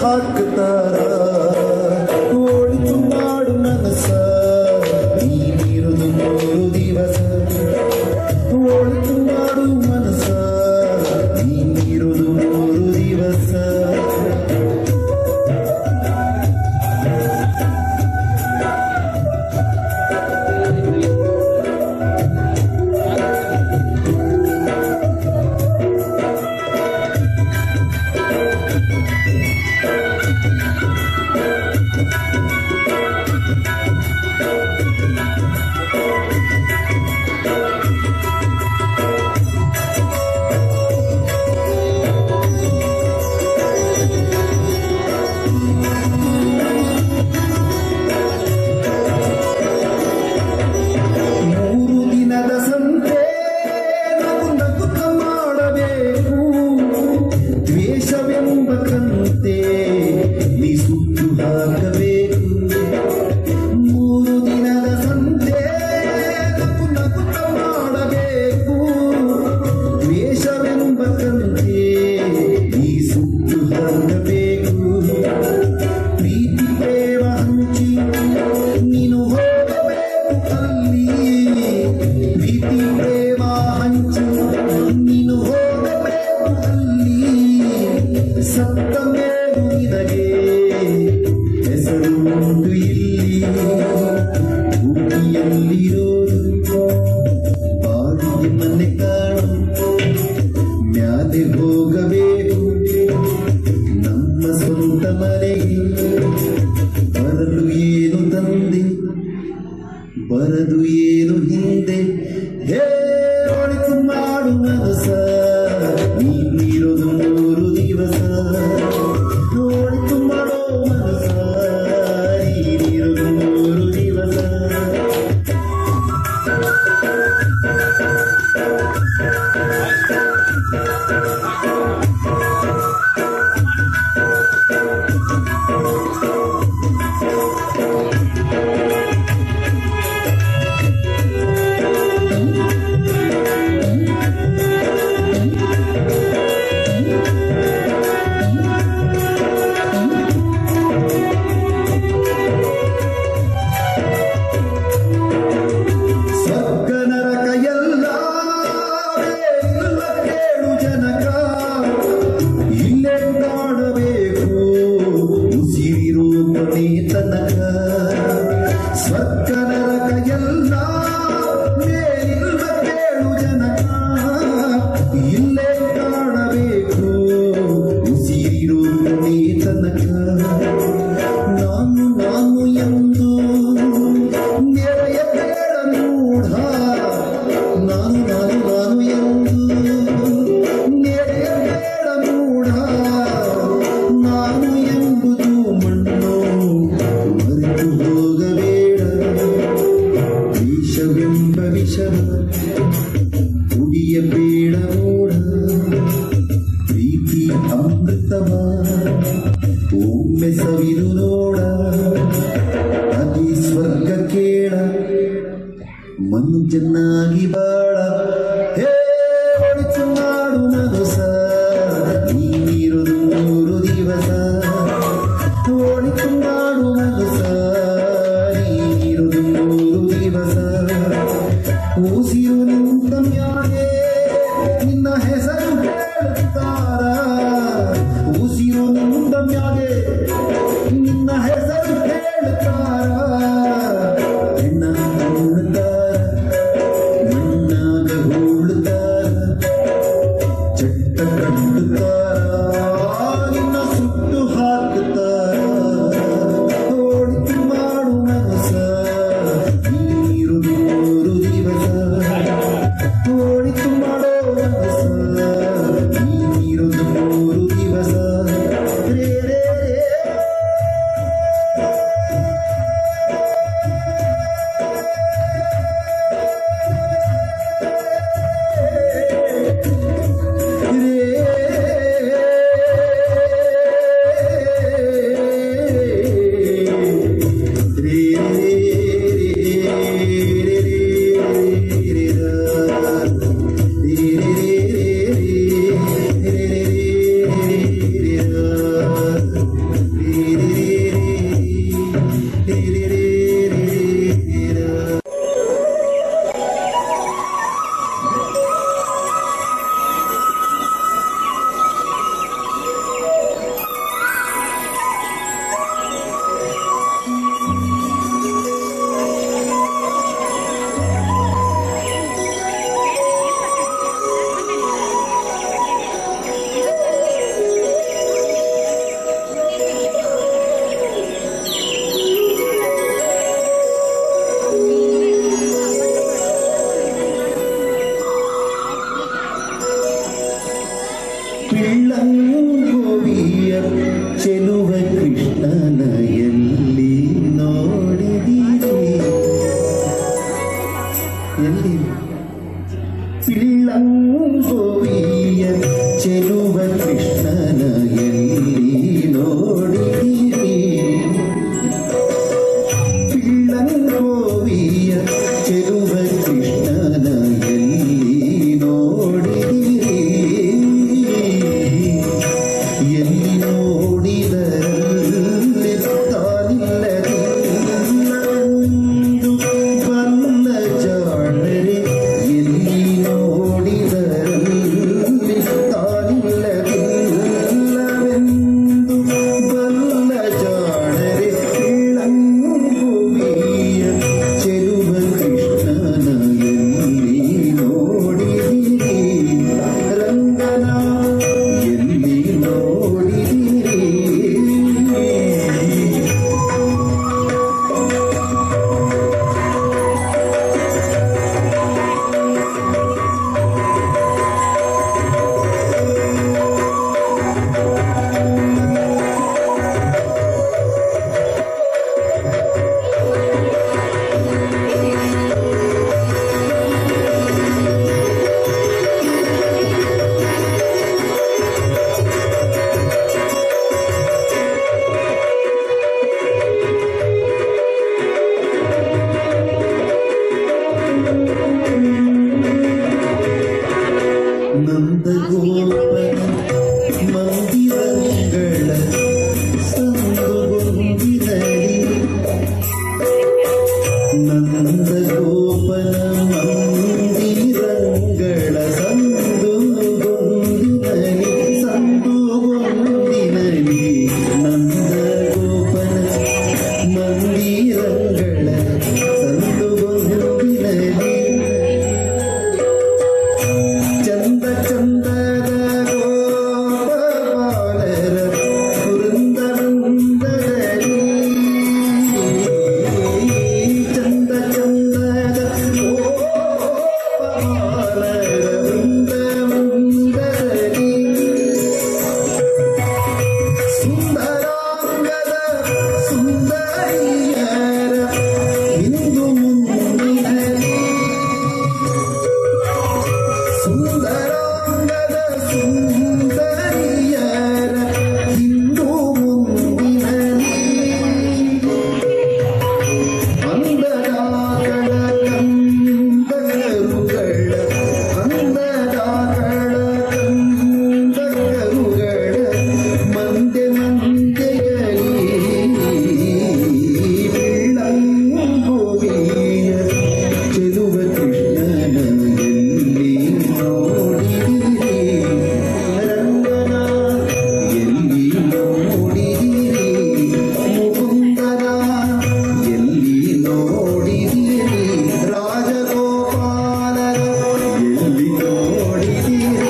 ಹಾಕ್ತಾರ ಓಡಿತು ಮಾಡು ಮನಸ್ಸ ನೀನಿರುದು ಮೂರು ದಿವಸ ಓಡಿತು ಮಾಡು ಮನಸ್ಸ ನೀನಿರುದು ಮೂರು ದಿವಸ ಮೂರು ದಿನದ ಸಂತೆ ನಗು ನಗುತ್ತ ಮಾಡಬೇಕು ದ್ವೇಷವೆಂಬ ಕಂತೆ ನೀ ಸುಟ್ಟು ಹಾಕಬೇಕು ಮೂರು ದಿನದ ಸಂತೆ ನಗು ನಗುತ್ತ ಮಾಡಬೇಕು ದ್ವೇಷವೆಂಬ ಕಂತೆ ನೀ ಸುಟ್ಟು ಹಾಕಬೇಕು ಪ್ರೀತಿ ಪ್ರೇಮ ಹಂಚಿ ನೀನು ಹೋಗಬೇಕು ಅಲ್ಲಿ ಪ್ರೀತಿ ಪ್ರೇಮ ಹಂಚಿ ನೀನು ಹೋಗಬೇಕು ಅಲ್ಲಿ ಸತ್ತ ಮೇಲು ನಿನಗೆ ಹೆಸರು ಉಂಟು ಇಲ್ಲಿ ಭೂಮಿಯಲ್ಲಿರೋದು ಬಾಡಿಗೆ ಮನೆ ಕಾಣು ಮ್ಯಾಲೆ ಹೋಗಬೇಕು ನಮ್ಮ ಸ್ವಂತ ಮನೆಗೆ ಬರಲು ಏನು ತಂದೆ ಬರದು ಏನು ಹಿಂದೆ ಹೇ ಒಳಿತು ಮಾಡು ಮನಸ ನೀನಿರೋದು ಮೂರು ದಿವಸ ಒಳಿತು ಮಾಡೋ ಮನಸ ನೀನಿರೋದು ಮೂರು ದಿವಸ ಸ್ವರ್ಗ ನರಕ ಎಲ್ಲ ಇಲ್ಲ ಕೇಳು ಜನಕ ಇಲ್ಲೇ ಕಾಣಬೇಕು ಉಸಿರಿರೋ ಕೊನೆ ತನಕ ಸ್ವರ್ಗ ನರಕ ಎಲ್ಲ ಮೇಲಿಲ್ಲ ಕೇಳು ಜನಕ ಇಲ್ಲೇ ಕಾಣಬೇಕು ಉಸಿರಿರೋ ಕೊನೆ ತನಕ ನಾನು ನಾನು ಎಂದು ನೆರೆಯ ಬೇಡ ಮೂಢ ನಾನು ನಾನು ನಾನು ಎಂದು ನೆರೆಯ ಬೇಡ ಮೂಢ ನಾನು ಎಂಬುದು ಮಣ್ಣು ಮರೆತು ಹೋಗಬೇಡ ವಿಷವೆಂಬ ವಿಷವ ಕುಡಿಯಬೇಡ ಮೂಢ ಪ್ರೀತಿ ಅಮೃತವ ಒಮ್ಮೆ ಸವಿದು ನೋಡ ಅತಿ ಸ್ವರ್ಗ ಕೇಳ ಮಣ್ಣು ಚೆನ್ನಾಗಿ ಬಾಳ ಹೇ ಒಳಿತು ಮಾಡು ಮನಸ ನೀನಿರುದು ಮೂರು ದಿವಸ ಒಳಿತು ಮಾಡು ಮನಸ ನೀನಿರುದು ಮೂರು ದಿವಸ ಉಸಿರು ನಿಂತ ಮ್ಯಾಗೆ ನಿನ್ನ ಹೆಸರು ಹೇಳುತ್ತಾರ ಉಸಿರು ನಿಂತ ಮ್ಯಾಗೆ ನಿನ್ನ ಹೆಸರು ಹೇಳುತ್ತಾರ ಹೆಣ್ಣ ಅನ್ನುತ್ತಾರ ಮಣ್ಣ ಚೆಲುವ ಕೃಷ್ಣನ ಎಲ್ಲಿ ನೋಡಿದೀರಿ ಎಲ್ಲಿ ಪಿಳ್ಳಂಗೋವಿಯ ಚೆಲುವ ಕೃಷ್ಣನ ಎಲ್ಲಿ ನೋಡಿದೀರಿ ಪಿಳ್ಳಂಗೋವಿಯ ಚೆಲುವ ಕೃಷ್ಣನ ಎಲ್ಲಿ ನೋಡಿದಿರಿ ಎಲ್ಲಿ ನೋಡಿದಲ್ಲಿ ತಾನಿಲ್ಲದಿಲ್ಲವೆಂದು ಬಲ್ಲ ಜಾಣರೆ ಎಲ್ಲಿ ನೋಡಿದಲ್ಲಿ ತಾನಿಲ್ಲದಿಲ್ಲವೆಂದು ಬಲ್ಲ ಜಾಣರೆ ಪಿಳ್ಳಂಗುವಿಯ ಚೆಲುವ ಕೃಷ್ಣನ ಎಲ್ಲಿ ನೋಡಿದಿರಿ ರಂಗನ ಎಲ್ಲಿ ನೋಡಿದಿರಿ ನಂದಗೋಪನ ಮಂದಿರಗಳ ಸಂದುಗೊಂದಿರಲಿ ನಂದಗೋಪನ ಮಂದಿರಗಳ ಸಂದುಗೊಂದಿರಲಿ ಸಂದುಗೊಂದಿರಲಿ ನಂದಗೋಪನ ಮಂದಿರಗಳ ಸಂದುಗೊಂದಿರಲಿ ಚಂದ ಚಂದದ ಗೋಪಾಲರ ವೃಂದವೃಂದದಲ್ಲಿ ಚಂದ ಚಂದದ ಗೋಪಾಲರ ವೃಂದವೃಂದದಲ್ಲಿ ಸುಂದರಾಂಗದ ಸುಂದರಿಯರ ಇಂದು ಮುಂದಿನಲ್ಲಿ ಸುಂದರಾಂಗದ ಸುಂದರಿಯರ ಹಿಂದೂ ಮುಂದಿನಲ್ಲಿ ಅಂದರಾಗಳ ಕಂದರುಗಳ ಅಂದರಾಗಳ ಕಂದರುಗಳ ಮಂದೆ ಮಂದೆಯಲಿ ಬೆಳ್ಳಂಗೋವಿಯ ಚೆಲುವ ಕೃಷ್ಣನ ಎಲ್ಲಿ ನೋಡಿದಿರಿ ರಂಗನ ಎಲ್ಲಿ ನೋಡಿದಿರಿ ಮುಕುಂದನ ಎಲ್ಲಿ ನೋಡಿದಿರಿ ರಾಜಗೋಪಾಲನ ಎಲ್ಲಿ ನೋಡಿದಿರಿ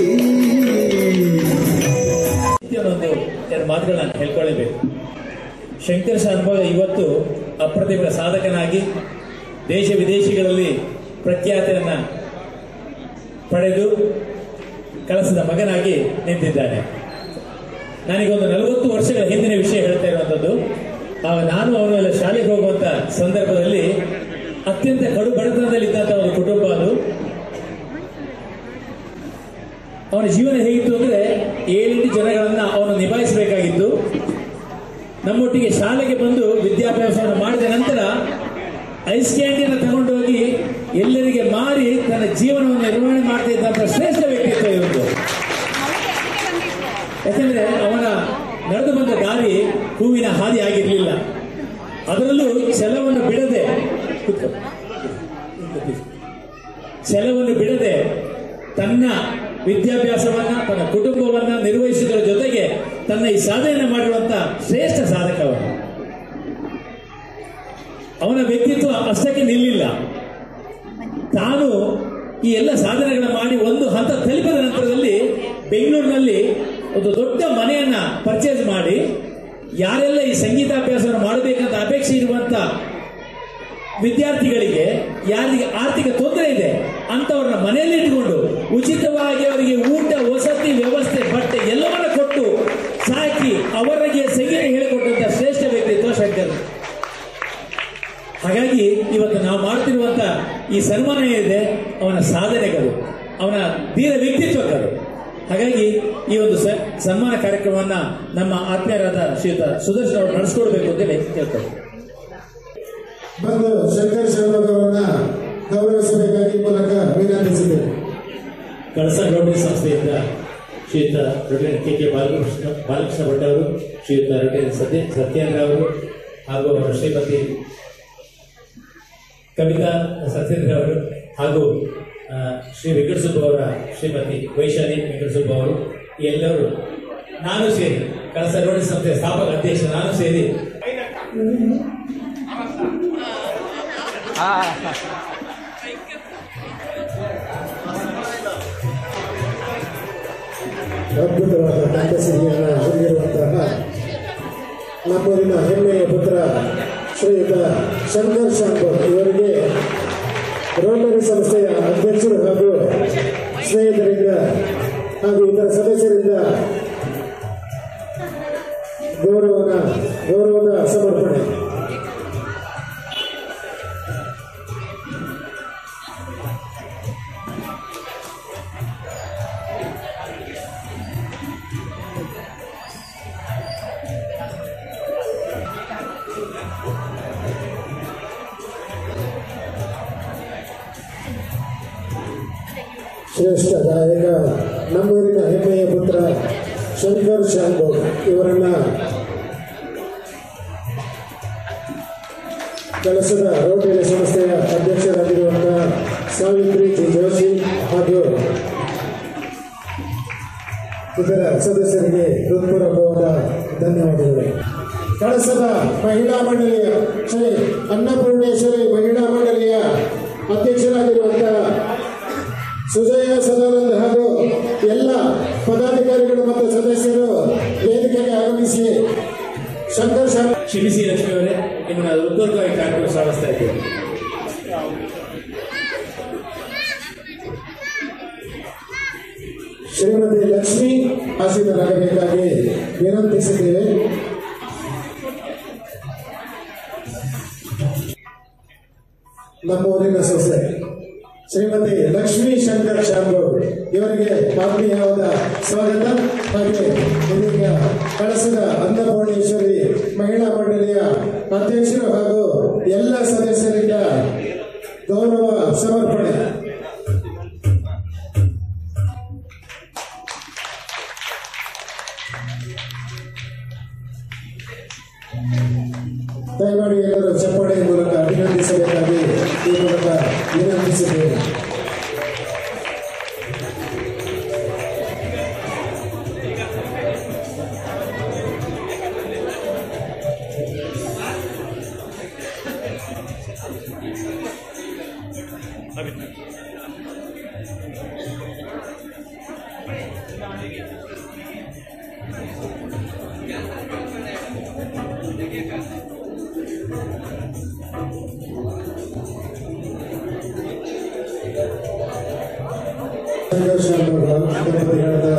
ಒಂದು ಎರಡು ಮಾತುಗಳನ್ನ ಹೇಳ್ಕೊಳ್ಳೇಬೇಕು ಶಂಕರ ಶಾನ್ಭೋಗ ಇವತ್ತು ಅಪ್ರತಿಮ ಸಾಧಕನಾಗಿ ದೇಶ ವಿದೇಶಗಳಲ್ಲಿ ಪ್ರಖ್ಯಾತಿಯನ್ನ ಪಡೆದು ಕಳಸದ ಮಗನಾಗಿ ನಿಂತಿದ್ದಾನೆ ನನಗೊಂದು ನಲವತ್ತು ವರ್ಷಗಳ ಹಿಂದಿನ ವಿಷಯ ಹೇಳ್ತಾ ಇರುವಂಥದ್ದು ಆಗ ನಾನು ಅವನು ಎಲ್ಲ ಶಾಲೆಗೆ ಹೋಗುವಂತ ಸಂದರ್ಭದಲ್ಲಿ ಅತ್ಯಂತ ಕಡು ಬಡತನದಲ್ಲಿದ್ದಂಥ ಒಂದು ಕುಟುಂಬ ಅದು ಅವನ ಜೀವನ ಹೇಗಿತ್ತು ಅಂದ್ರೆ ಏಳೆಂಟು ಜನಗಳನ್ನ ಅವನು ನಿಭಾಯಿಸಬೇಕಾಗಿತ್ತು ನಮ್ಮೊಟ್ಟಿಗೆ ಶಾಲೆಗೆ ಬಂದು ವಿದ್ಯಾಭ್ಯಾಸವನ್ನು ಮಾಡಿದ ನಂತರ ಐಸ್ ಕ್ಯಾಂಡಿಯನ್ನು ತಗೊಂಡೋಗಿ ಎಲ್ಲರಿಗೆ ಮಾರಿ ತನ್ನ ಜೀವನವನ್ನು ನಿರ್ವಹಣೆ ಮಾಡ್ತಾ ಇದ್ದಂತ ಶ್ರೇಷ್ಠ ವ್ಯಕ್ತಿತ್ವ ಇವತ್ತು ಯಾಕಂದ್ರೆ ಅವನ ನಡೆದು ಬಂದ ದಾರಿ ಹೂವಿನ ಹಾದಿ ಆಗಿರಲಿಲ್ಲ ಅದರಲ್ಲೂ ಛಲವನ್ನು ಬಿಡದೆ ಕೂತ್ಕೋ. ಛಲವನ್ನು ಬಿಡದೆ ತನ್ನ ವಿದ್ಯಾಭ್ಯಾಸವನ್ನ ತನ್ನ ಕುಟುಂಬವನ್ನ ನಿರ್ವಹಿಸುವುದರ ಜೊತೆಗೆ ತನ್ನ ಈ ಸಾಧನೆಯನ್ನು ಮಾಡಿರುವಂತ ಶ್ರೇಷ್ಠ ಸಾಧಕ ಅವನು ಅವನ ವ್ಯಕ್ತಿತ್ವ ಅಷ್ಟಕ್ಕೆ ನಿಲ್ಲಿಲ್ಲ ತಾನು ಈ ಎಲ್ಲ ಸಾಧನೆಗಳನ್ನ ಮಾಡಿ ಒಂದು ಹಂತ ತಲುಪಿದ ನಂತರದಲ್ಲಿ ಬೆಂಗಳೂರಿನಲ್ಲಿ ಒಂದು ದೊಡ್ಡ ಮನೆಯನ್ನ ಪರ್ಚೇಸ್ ಮಾಡಿ ಯಾರೆಲ್ಲ ಈ ಸಂಗೀತಾಭ್ಯಾಸವನ್ನು ಮಾಡಬೇಕಂತ ಅಪೇಕ್ಷೆ ಇರುವಂತ ವಿದ್ಯಾರ್ಥಿಗಳಿಗೆ ಯಾರಿಗೆ ಆರ್ಥಿಕ ತೊಂದರೆ ಇದೆ ಅಂತವ್ರನ್ನ ಮನೆಯಲ್ಲಿ ಇಟ್ಕೊಂಡು ಉಚಿತವಾಗಿ ಅವರಿಗೆ ಊಟ ವಸತಿ ವ್ಯವಸ್ಥೆ ಬಟ್ಟೆ ಎಲ್ಲವನ್ನ ಕೊಟ್ಟು ಸಾಕಿ ಅವರಿಗೆ ಸಂಗೀತ ಹೇಳಿಕೊಟ್ಟಂತ ಶ್ರೇಷ್ಠ ವ್ಯಕ್ತಿತ್ವ ಶಂಕರ್ ಹಾಗಾಗಿ ಇವತ್ತು ನಾವು ಮಾಡ್ತಿರುವಂತ ಈ ಸನ್ಮಾನ ಏನಿದೆ ಅವನ ಸಾಧನೆಗಳು ಅವನ ಧೀರ ವ್ಯಕ್ತಿತ್ವಗಳು ಹಾಗಾಗಿ ಈ ಒಂದು ಸ- ಸನ್ಮಾನ ಕಾರ್ಯಕ್ರಮವನ್ನ ನಮ್ಮ ಆತ್ಮೀಯರಾದ ಶ್ರೀಯುತ ಸುದರ್ಶನ್ ಅವರು ನಡೆಸ್ಕೊಡ್ಬೇಕು ಅಂತೇಳಿ ಕೇಳ್ತಾರೆ ಬಂದು ಶಂಕರ್ ಶರ್ಮಗ್ ಅವರನ್ನ ಗೌರವಿಸಬೇಕಾಗಿ ಮೂಲಕ ವಿನಂತಿಸಿದ್ದೇನೆ ಕಳಸ ಗೌಡಿ ಸಂಸ್ಥೆಯಿಂದ ಶ್ರೀಯುತ ರೊಟೇನ್ ಕೆ ಕೆ ಬಾಲಕೃಷ್ಣ ಬಾಲಕೃಷ್ಣ ಭಟ್ ಅವರು ಶ್ರೀಯುತ ರೊಟೇನ್ ಸತ್ಯ ಸತ್ಯೇಂದ್ರ ಅವರು ಹಾಗೂ ಅವರ ಶ್ರೀಮತಿ ಕವಿತಾ ಸತ್ಯೇಂದ್ರ ಅವರು ಹಾಗೂ ಆ, ಶ್ರೀ ವೆಂಕಟಸುಬ್ಬ ಅವರ ಶ್ರೀಮತಿ ವೈಶಾಲಿ ವೆಂಕಟಸುಬ್ಬ ಅವರು ಈ ಎಲ್ಲರೂ ನಾನು ಸೇರಿ ಕಳಸ ಗೌಡಿ ಸಂಸ್ಥೆಯ ಸ್ಥಾಪಕ ಅಧ್ಯಕ್ಷ ನಾನು ಸೇರಿ ಅದ್ಭುತವಾದ ಕಂಠಸಿರಿಯನ್ನು ಹೊಂದಿರುವಂತಹ ನಮ್ಮೂರಿನ ಹೆಮ್ಮೆಯ ಪುತ್ರ ಶ್ರೀಯುತ ಶಂಕರ್ ಶಾಂಪೂರ್ ಇವರಿಗೆ ರೋಟರಿ ಸಂಸ್ಥೆಯ ಅಧ್ಯಕ್ಷರು ಹಾಗೂ ಸ್ನೇಹಿತರಿಂದ ಹಾಗೂ ಇತರ ಸದಸ್ಯರಿಂದ ಗೌರವನ ಗೌರವದ ಸಮರ್ಪಣೆ ಶ್ರೇಷ್ಠ ಗಾಯಕ ನಮ್ಮೂರಿನ ಹೆಮ್ಮೆಯ ಪುತ್ರ ಶಂಕರ್ ಶಾಂಬು ಇವರನ್ನ ಕೆಲಸದ ರೋಟರಿ ಸಂಸ್ಥೆಯ ಅಧ್ಯಕ್ಷರಾಗಿರುವಂತಹ ಸಾವಿತ್ರಿ ಜಿ ಜೋಶಿ ಹಾಗೂ ಇದರ ಸದಸ್ಯರಿಗೆ ಹೃತ್ಪೂರ್ವಕವಾದ ಧನ್ಯವಾದಗಳು ಕಳಸದ ಮಹಿಳಾ ಮಂಡಳಿಯ ಶ್ರೀ ಅನ್ನಪೂರ್ಣೇಶ್ವರಿ ಮಹಿಳಾ ಮಂಡಳಿಯ ಅಧ್ಯಕ್ಷರಾಗಿರುವಂತಹ ಸುಜಯ ಸದಾನಂದ್ ಹಾಗೂ ಎಲ್ಲ ಪದಾಧಿಕಾರಿಗಳು ಮತ್ತು ಸದಸ್ಯರು ವೇದಿಕೆಗೆ ಆಗಮಿಸಿ ಶಂಕರ್ ಶಾಲೆ ಕ್ಷಮಿಸಿ ಲಕ್ಷ್ಮಿ ಅವರೇ ನಿಮ್ಮನ್ನ ಹೃತ್ಪೂರ್ವಕವಾಗಿ ಕಾರ್ಯಕ್ರಮ ಸಾಗಿಸ್ತಾ ಇದ್ದೀವಿ ಶ್ರೀಮತಿ ಲಕ್ಷ್ಮಿ ಆಸೀನರಾಗಬೇಕಾಗಿ ವಿನಂತಿಸಿದ್ದೇವೆ ನಮ್ಮ ಊರಿನ ಸೊಸೆ ಶ್ರೀಮತಿ ಲಕ್ಷ್ಮೀ ಶಂಕರ್ ಶಾಂಬು ಇವರಿಗೆ ಆತ್ಮೀಯವಾದ ಸ್ವಾಗತ ಹಾಗೆ ಇದೀಗ ಕಳಸದ ಅನ್ನಪೂರ್ಣೇಶ್ವರಿ ಮಹಿಳಾ ಮಂಡಳಿಯ ಅಧ್ಯಕ್ಷರು ಹಾಗೂ ಎಲ್ಲ ಸದಸ್ಯರಿಂದ ಗೌರವ ಸಮರ್ಪಣೆ ದಯಮಾಡಿ ಎಲ್ಲರೂ ಚಪ್ಪಾಳೆಯ ಮೂಲಕ ಅಭಿನಂದಿಸಬೇಕಾಗಿ ಈ ಮೂಲಕ ವಿನಂತಿಸಿದ್ದೇವೆ ಸಂತೋಷ ದಂಪತಿಗಳಾದ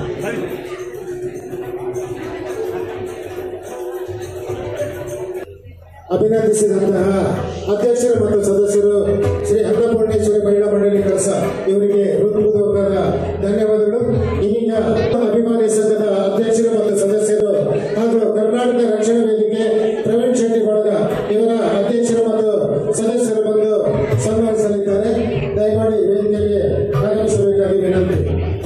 ಅಭಿನಂದಿಸಿದಂತಹ ಅಧ್ಯಕ್ಷರು ಮತ್ತು ಸದಸ್ಯರು ಶ್ರೀ ಅನ್ನಪೂರ್ಣೇಶ್ವರಿ ಮಹಿಳಾ ಮಂಡಳಿ ಕೆಲಸ ಇವರಿಗೆ ಹೃತ್ಪೂರ್ವಕವಾದ ಧನ್ಯವಾದಗಳು ಇದೀಗ ಅಭಿಮಾನಿ ಸಂಘದ ಅಧ್ಯಕ್ಷರು ಮತ್ತು ಸದಸ್ಯರು ಹಾಗೂ ಕರ್ನಾಟಕ ರಕ್ಷಣಾ ವೇದಿಕೆ ಪ್ರವೀಣ್ ಶೆಟ್ಟಿ ಬಳಗ ಇವರ ಅಧ್ಯಕ್ಷರು ಮತ್ತು ಸದಸ್ಯರು ಬಂದು ಸನ್ಮಾನಿಸಲಿದ್ದಾರೆ ದಯಮಾಡಿ ವೇದಿಕೆಗೆ ಆಗಮಿಸಬೇಕಾಗಿ ವಿನಂತಿ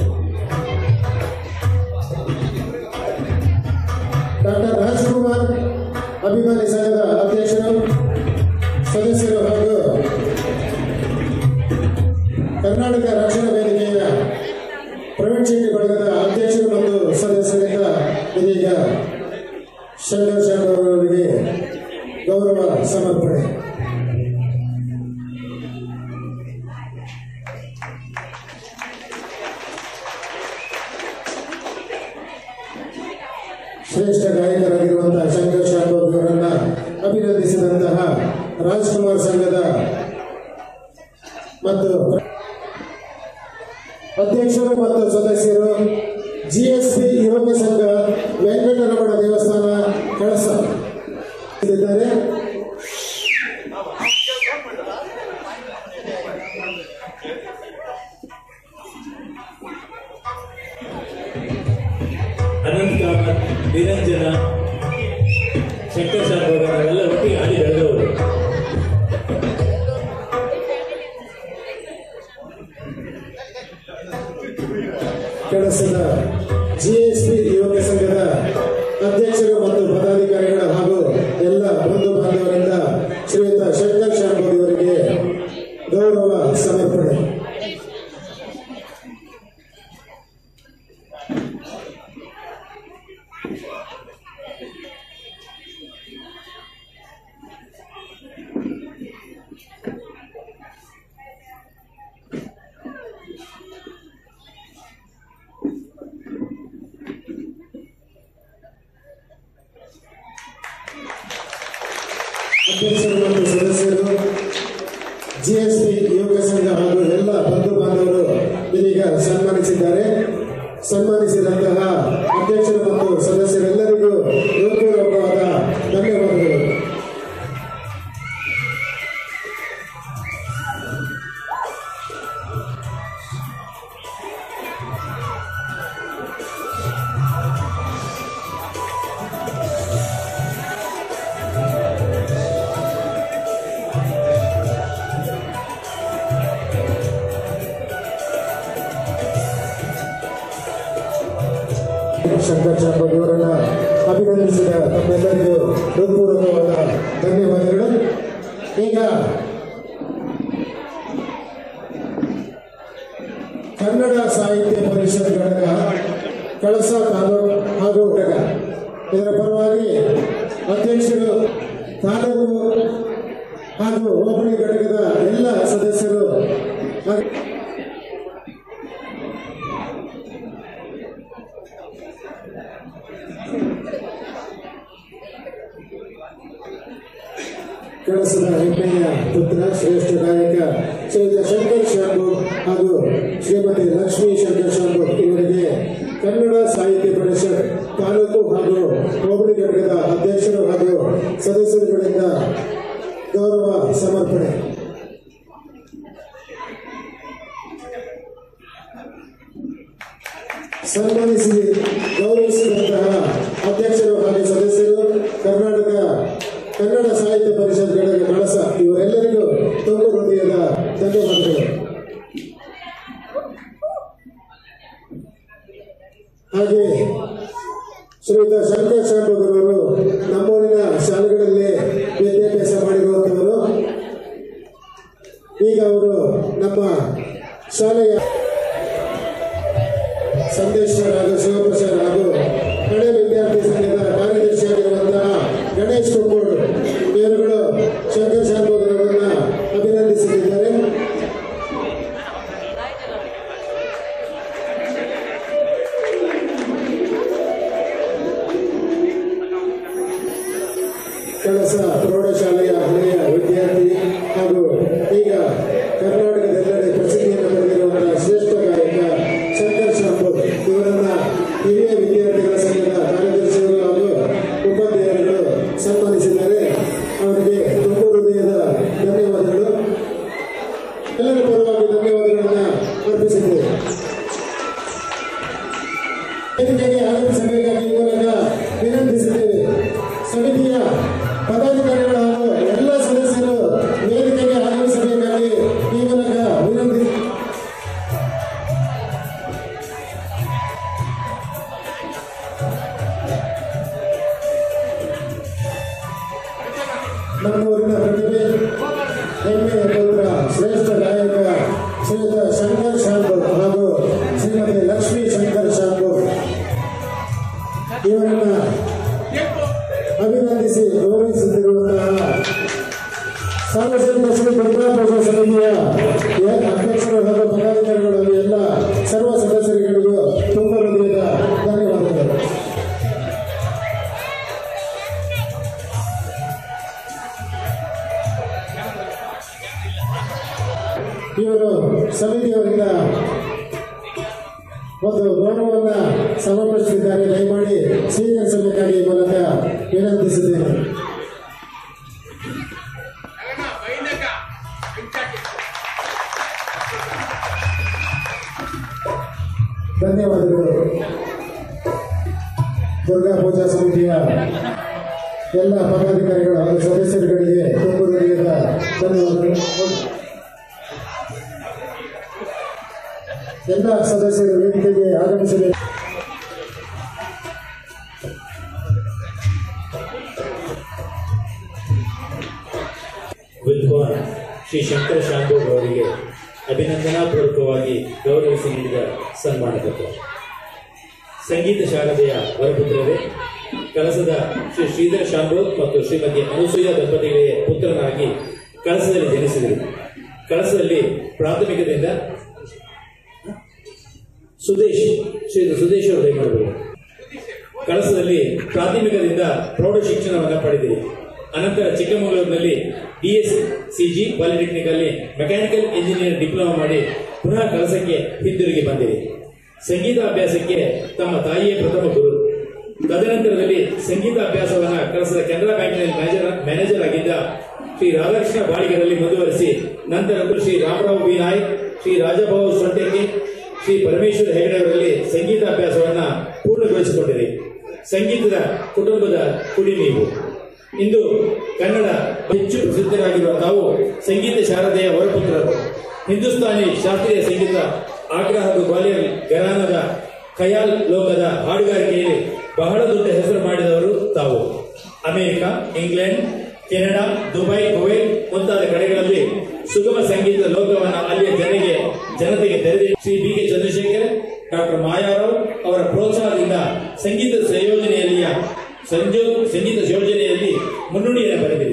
ಡಾಕ್ಟರ್ ರಾಜ್ಕುಮಾರ್ ಅಭಿಮಾನಿ ಸಂಘದ ಅಧ್ಯಕ್ಷರು ಸದಸ್ಯರು ಹಾಗೂ ಕರ್ನಾಟಕ ರಕ್ಷಣಾ ವೇದಿಕೆಯ ಪ್ರವೀಣ್ ಶೆಟ್ಟಿ ಬಳಗದ ಅಧ್ಯಕ್ಷರು ಮತ್ತು ಸದಸ್ಯರಿಂದ ಇದೀಗ ಶಂಕರ್ ಶರ್ಮಾ ಅವರಿಗೆ ಗೌರವ ಸಮರ್ಪಣೆ ಶ್ರೇಷ್ಠ ಗಾಯಕರಾಗಿರುವಂತಹ ಶಂಕರ್ ಶಾಂಬು ಅವರನ್ನ ಅಭಿನಂದಿಸಿದಂತಹ ರಾಜ್ಕುಮಾರ್ ಸಂಘದ ಮತ್ತು ಅಧ್ಯಕ್ಷರು ಮತ್ತು ಸದಸ್ಯರು ಜಿಎಸ್ಪಿ ಯುವಕ ಸಂಘ ವೆಂಕಟರಮಣ ದೇವಸ್ಥಾನ ಕಳಸ ಇದ್ದಾರೆ ಅನಂತ್ ಕಾಮತ್ ನಿರಂಜನ ಶಂಕರ್ ಶಾಂಭೋಗ ನಾವೆಲ್ಲ ಒಟ್ಟಿಗೆ ಆಡಿ ಬೆಳೆದವರು ಕಳಸದ ಜಿಎಸ್ಪಿ ಯುವಕ ಸಂಘದ ಅಧ್ಯಕ್ಷರು ಮತ್ತು ಪದಾಧಿಕಾರಿಗಳು ಹಾಗೂ ಎಲ್ಲ ಬಂಧು ಬಾಂಧವರಿಂದ ಶ್ರೀಯುತ ಶಂಕರ್ ಶಾಂಭೋಗಿ ಅವರಿಗೆ ಗೌರವ ಸಮರ್ಪಣೆ ಅಧ್ಯಕ್ಷರು ಮತ್ತು ಸದಸ್ಯರು ಜಿಎಸ್ಪಿ ಯುವಕ ಸಂಘ ಹಾಗೂ ಎಲ್ಲ ಬಂಧು ಬಾಂಧವರು ಇದೀಗ ಸನ್ಮಾನಿಸಿದ್ದಾರೆ ಸನ್ಮಾನಿಸಿದಂತಹ ಅಧ್ಯಕ್ಷರು ಮತ್ತು ಸದಸ್ಯರೆಲ್ಲರಿಗೂ ಹೃತ್ಪೂರ್ವಕವಾದ ಧನ್ಯವಾದಗಳು ಶಂಕರ್ ಶಾಂಬಗ್ ಅವರನ್ನ ಅಭಿನಂದಿಸಿದ ತಮ್ಮೆಲ್ಲರಿಗೂ ಹೃತ್ಪೂರ್ವಕವಾದ ಧನ್ಯವಾದಗಳು ಈಗ ಕನ್ನಡ ಸಾಹಿತ್ಯ ಪರಿಷತ್ ಘಟಕ ಕಳಸ ತಾಲೂಕು ಹಾಗೂ ಘಟಕ ಇದರ ಪರವಾಗಿ ಅಧ್ಯಕ್ಷರು ತಾಲೂಕು ಹಾಗೂ ಹೋಬಳಿ ಘಟಕದ ಎಲ್ಲ ಸದಸ್ಯರು ಹಾಗೂ ಕಳಸದ ಹೆಮ್ಮೆಯ ಪುತ್ರ ಶ್ರೇಷ್ಠ ಗಾಯಕ ಶ್ರೀಯುತ ಶಂಕರ್ ಶಾಂಬು ಹಾಗೂ ಶ್ರೀಮತಿ ಲಕ್ಷ್ಮೀ ಶಂಕರ್ ಶಾಂಬು ಇವರಿಗೆ ಕನ್ನಡ ಸಾಹಿತ್ಯ ಪರಿಷತ್ ತಾಲೂಕು ಹಾಗೂ ಹೋಬಳಿ ಘಟಕದ ಅಧ್ಯಕ್ಷರು ಹಾಗೂ ಸದಸ್ಯರುಗಳಿಂದ ಗೌರವ ಸಮರ್ಪಣೆ ಸನ್ಮಾನಿಸಿ ಗೌರವಿಸಿದಂತಹ ಅಧ್ಯಕ್ಷರು ಹಾಗೂ ಸದಸ್ಯರು ಕರ್ನಾಟಕ ಕನ್ನಡ ಸಾಹಿತ್ಯ ಪರಿಷತ್ ಘಟಕ ಕಳಸ ಇವರೆಲ್ಲರಿಗೂ ತುಂಬ ಹೃದಯದ ಧನ್ಯವಾದಗಳು ಹಾಗೆ ಶ್ರೀಯುತ ಶಂಕರ್ ಶಾಂಬಗರವರು ನಮ್ಮೂರಿನ ಶಾಲೆಗಳಲ್ಲಿ ವಿದ್ಯಾಭ್ಯಾಸ ಮಾಡಿರುವಂತವರು ಈಗ ಅವರು ನಮ್ಮ ಶಾಲೆಯ ಸಂದೇಶ್ವರ್ ಹಾಗೂ ಶಿವಪ್ರಸಾದ್ ಹಾಗೂ ಹಳೆ ವಿದ್ಯಾರ್ಥಿ ಸಂಘದ ಕಾರ್ಯದರ್ಶಿಯಾಗಿರುವಂತಹ ಗಣೇಶ್ ಕುಕ್ಕೋಡ್ ಇವರುಗಳು ಶಂಕರ್ ಶಾಂಬೋದರವರನ್ನ ಅಭಿನಂದಿಸುತ್ತಿದ್ದಾರೆ ಕಳಸ ಪ್ರೌಢಶಾಲೆಯ ಹಳೆಯ ವಿದ್ಯಾರ್ಥಿ ಹಾಗೂ ಈಗ ಕರ್ನಾಟಕದೆಲ್ಲೆಡೆ ಪ್ರಸಿದ್ಧಿಯನ್ನು ಪಡೆದಿರುವಂತಹ ಶ್ರೇಷ್ಠ ಗಾಯಕ ಶಂಕರ್ ಶಾಂಪು ಇವರನ್ನ ಹಿರಿಯ ವಿದ್ಯಾರ್ಥಿಗಳ ಸಂಘದ ಕಾರ್ಯದರ್ಶಿಗಳು ಹಾಗೂ ಉಪಾಧ್ಯಾಯರುಗಳು ಸನ್ಮಾನಿಸಿದ್ದಾರೆ ಅವರಿಗೆ ತುಂಬ ಹೃದಯದ ಧನ್ಯವಾದಗಳು ಎಲ್ಲರ ಪರವಾಗಿ ಧನ್ಯವಾದಗಳನ್ನ ಅರ್ಪಿಸಿದ್ದೇವೆ ವೇದಿಕೆಗೆ ಆಗಮಿಸಬೇಕಾಗಿ ಈ ಮೂಲಕ ವಿನಂತಿಸಿದ್ದೇವೆ ಸಮಿತಿಯ ಪದಾಧಿಕಾರಿಗಳು ಹಾಗೂ ಎಲ್ಲ ಸದಸ್ಯರು ವೇದಿಕೆಗೆ ಆಗಮಿಸಬೇಕಾಗಿ ಈ ಮೂಲಕ ವಿನಂತಿ ನಮ್ಮೂರಿನ ಪ್ರತಿಭೆ ಹೆಮ್ಮೆಯ ಪುತ್ರ ಶ್ರೇಷ್ಠ ಗಾಯಕ ಶ್ರೀಯುತ ಶಂಕರ್ ಶಾಂಬು ಹಾಗೂ ಶ್ರೀಮತಿ ಲಕ್ಷ್ಮೀ ಶಂಕರ್ ಶಾಂಬು ಇವರನ್ನ ಅಭಿನಂದಿಸಿ ಗೌರವಿಸುತ್ತಿರುವಂತಹ ಸಾರ್ವಜನಿಕ ಶ್ರೀ ಭದ್ರಾಪುರ ಸಮಿತಿಯ ಎ- ಅಧ್ಯಕ್ಷರು ಹಾಗೂ ಪದಾಧಿಕಾರಿಗಳು ಹಾಗೂ ಎಲ್ಲ ಸರ್ವ ಸದಸ್ಯರುಗಳಿಗೂ ತುಂಬ ಹೃದಯದ ಧನ್ಯವಾದಗಳು ಇವರು ಸಮಿತಿಯವರಿಂದ ಒಂದು ಗೌರವವನ್ನು ಸಮರ್ಪಿಸುತ್ತಿದ್ದಾರೆ ದಯಮಾಡಿ ಸ್ವೀಕರಿಸಬೇಕಾಗಿ ಈ ಮೂಲಕ ವಿನಂತಿಸುತ್ತೇನೆ ಧನ್ಯವಾದಗಳು ದುರ್ಗಾ ಪೂಜಾ ಸಮಿತಿಯ ಎಲ್ಲ ಪದಾಧಿಕಾರಿಗಳು ಹಾಗೂ ಸದಸ್ಯರುಗಳಿಗೆ ತುಂಬ ಹೃದಯದ ಧನ್ಯವಾದಗಳು ಎಲ್ಲ ಸದಸ್ಯರು ವೇದಿಕೆಗೆ ಆಗಮಿಸಬೇಕು ವಿದ್ವಾನ್ ಶ್ರೀ ಶಂಕರ ಶಾಂಭೋಗ್ ಅವರಿಗೆ ಅಭಿನಂದನಾಪೂರ್ವಕವಾಗಿ ಗೌರವಿಸಿ ನೀಡಿದ ಸನ್ಮಾನ ಪತ್ರ ಸಂಗೀತ ಶಾರದೆಯ ವರಪುತ್ರರೇ ಕಳಸದ ಶ್ರೀ ಶ್ರೀಧರ ಶಾಂಭೋಗ್ ಮತ್ತು ಶ್ರೀಮತಿ ಅನುಸೂಯ ದಂಪತಿಗಳಿಗೆ ಪುತ್ರನಾಗಿ ಕಳಸದಲ್ಲಿ ಜನಿಸಿದರು ಕಳಸದಲ್ಲಿ ಪ್ರಾಥಮಿಕದಿಂದ ಸುದೇಶ್ ಶ್ರೀ ಸುದೇಶ್ ಅವರು ದಯಮಾಡಬಹುದು ಕಳಸದಲ್ಲಿ ಪ್ರಾಥಮಿಕದಿಂದ ಪ್ರೌಢ ಶಿಕ್ಷಣವನ್ನು ಪಡೆದಿರಿ ಅನಂತರ ಚಿಕ್ಕಮಗಳೂರಿನಲ್ಲಿ ಡಿಎಸ್ ಸಿಜಿ ಪಾಲಿಟೆಕ್ನಿಕ್ ಅಲ್ಲಿ ಮೆಕ್ಯಾನಿಕಲ್ ಇಂಜಿನಿಯರ್ ಡಿಪ್ಲೊಮಾ ಮಾಡಿ ಪುನಃ ಕಳಸಕ್ಕೆ ಹಿಂದಿರುಗಿ ಬಂದಿರಿ ಸಂಗೀತ ಅಭ್ಯಾಸಕ್ಕೆ ತಮ್ಮ ತಾಯಿಯೇ ಪ್ರಥಮ ಗುರು ತದನಂತರದಲ್ಲಿ ಸಂಗೀತ ಅಭ್ಯಾಸವನ್ನ ಕಳಸದ ಕೆನರಾ ಬ್ಯಾಂಕಿನಲ್ಲಿ ಮ್ಯಾನೇಜರ್ ಮ್ಯಾನೇಜರ್ ಆಗಿದ್ದ ಶ್ರೀ ರಾಧಾಕೃಷ್ಣ ಬಾಳಿಗರಲ್ಲಿ ಮುಂದುವರಿಸಿ ನಂತರ ಶ್ರೀ ರಾಮರಾವ್ ಬಿ ನಾಯ್ಕ್ ಶ್ರೀ ರಾಜಭಾವು ಸೊಂಟೆಕ್ಕೆ ಶ್ರೀ ಪರಮೇಶ್ವರ ಹೆಗಡೆ ಅವರಲ್ಲಿ ಸಂಗೀತ ಅಭ್ಯಾಸವನ್ನ ಪೂರ್ಣಗೊಳಿಸಿಕೊಂಡಿರಿ ಸಂಗೀತದ ಕುಟುಂಬದ ಕುಡಿ ನೀವು ಇಂದು ಕನ್ನಡ ಹೆಚ್ಚು ಪ್ರಸಿದ್ಧರಾಗಿರುವ ತಾವು ಸಂಗೀತ ಶಾರದೆಯ ಹೊರಪುತ್ರರು ಹಿಂದೂಸ್ತಾನಿ ಶಾಸ್ತ್ರೀಯ ಸಂಗೀತ ಆಗ್ರಾ ಹಾಗೂ ಗ್ವಾಲಿಯರ್ ಘರಾನದ ಖಯಾಲ್ ಲೋಕದ ಹಾಡುಗಾರಿಕೆಯಲ್ಲಿ ಬಹಳ ದೊಡ್ಡ ಹೆಸರು ಮಾಡಿದವರು ತಾವು America England Canada Dubai Kuwait ಮುಂತಾದ ಕಡೆಗಳಲ್ಲಿ ಸುಗಮ ಸಂಗೀತ ಲೋಕವನ್ನು ಅಲ್ಲಿಯ ಜನಗೆ ಜನತೆಗೆ ತೆರೆದಿ Shri B K Chandrashekar doctor Mayarao ಅವರ ಪ್ರೋತ್ಸಾಹದಿಂದ ಸಂಗೀತ ಸಂಯೋಜನೆಯಲ್ಲಿಯ ಸಂಜೋ ಸಂಗೀತ ಯೋಜನೆಯಲ್ಲಿ ಮುನ್ನುಡಿಯನ್ನು ಬರೆದಿದೆ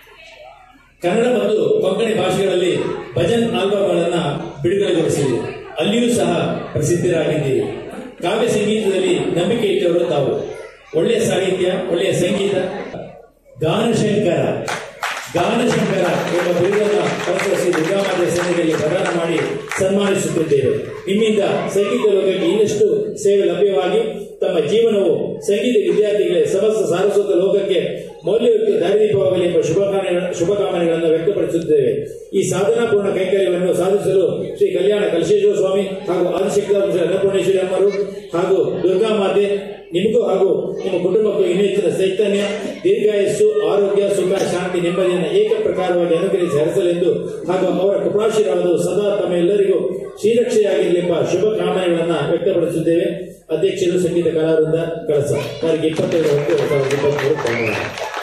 ಕನ್ನಡ ಮತ್ತು ಕೊಂಕಣಿ ಭಾಷೆಗಳಲ್ಲಿ ಭಜನ್ ಆಲ್ಬಮ್ಗಳನ್ನ ಬಿಡುಗಡೆಗೊಳಿಸಿದೆ ಅಲ್ಲಿಯೂ ಸಹ ಪ್ರಸಿದ್ಧರಾಗಿದ್ದೀರಿ ಕಾವ್ಯ ಸಂಗೀತದಲ್ಲಿ ನಂಬಿಕೆ ಇಟ್ಟವರು ತಾವು ಒಳ್ಳೆಯ ಸಾಹಿತ್ಯ ಒಳ್ಳೆಯ ಸಂಗೀತ ಗಾನಶಂಕರ ಗಾನಶಂಕರ ಎಂಬ ಬಿರುದನ್ನು ಕಳಸುವ ಶ್ರೀ ದುರ್ಗಾಮಾತೆ ಸನ್ನಿಧಿಯಲ್ಲಿ ಪ್ರದಾನ ಮಾಡಿ ಸನ್ಮಾನಿಸುತ್ತಿದ್ದೇವೆ ನಿಮ್ಮಿಂದ ಸಂಗೀತ ಲೋಕಕ್ಕೆ ಇನ್ನಷ್ಟು ಸೇವೆ ಲಭ್ಯವಾಗಿ ತಮ್ಮ ಜೀವನವು ಸಂಗೀತ ವಿದ್ಯಾರ್ಥಿಗಳೇ ಸಮಸ್ತ ಸಾರಸ್ವತ ಲೋಕಕ್ಕೆ ಮೌಲ್ಯಯುಕ್ತ ದಾರಿದೀಪವಾಗಲಿ ಎಂಬ ಶುಭಕಾಮನೆ ಶುಭಕಾಮನೆಗಳನ್ನು ವ್ಯಕ್ತಪಡಿಸುತ್ತೇವೆ ಈ ಸಾಧನಾಪೂರ್ಣ ಕೈಂಕರ್ಯವನ್ನು ಸಾಧಿಸಲು ಶ್ರೀ ಕಲ್ಯಾಣ ಕಲಶೇಶ್ವರ ಸ್ವಾಮಿ ಹಾಗೂ ಆದಿಶಕ್ತ ಶ್ರೀ ಅನ್ನಪೂರ್ಣೇಶ್ವರಿ ಅಮ್ಮರು ಹಾಗೂ ದುರ್ಗಾ ಮಾತೆ ನಿಮಗೂ ಹಾಗೂ ನಿಮ್ಮ ಕುಟುಂಬಕ್ಕೂ ಇನ್ನೂ ಹೆಚ್ಚಿನ ಚೈತನ್ಯ ದೀರ್ಘಾಯಸ್ಸು ಆರೋಗ್ಯ ಸುಖ ಶಾಂತಿ ನೆಮ್ಮದಿಯನ್ನು ಏಕ ಪ್ರಕಾರವಾಗಿ ಅನುಗ್ರಹಿಸಿ ಹರಿಸಲೆಂದು ಹಾಗೂ ಅವರ ಕೃಪಾಶೀರ್ವಾದವು ಸದಾ ತಮ್ಮ ಎಲ್ಲರಿಗೂ ಶ್ರೀರಕ್ಷೆಯಾಗಿರಲಿ ಎಂಬ ಶುಭ ಕಾಮನೆಗಳನ್ನು ವ್ಯಕ್ತಪಡಿಸುತ್ತೇವೆ ಅಧ್ಯಕ್ಷರು ಸಂಗೀತ ಕಲಾವೃಂದ ಕಳಸ ತಾರೀಕು ಇಪ್ಪತ್ತೈದು ಹತ್ತು ಎರಡ್ ಸಾವಿರದ ಇಪ್ಪತ್ಮೂರು ಭಾನುವಾರ.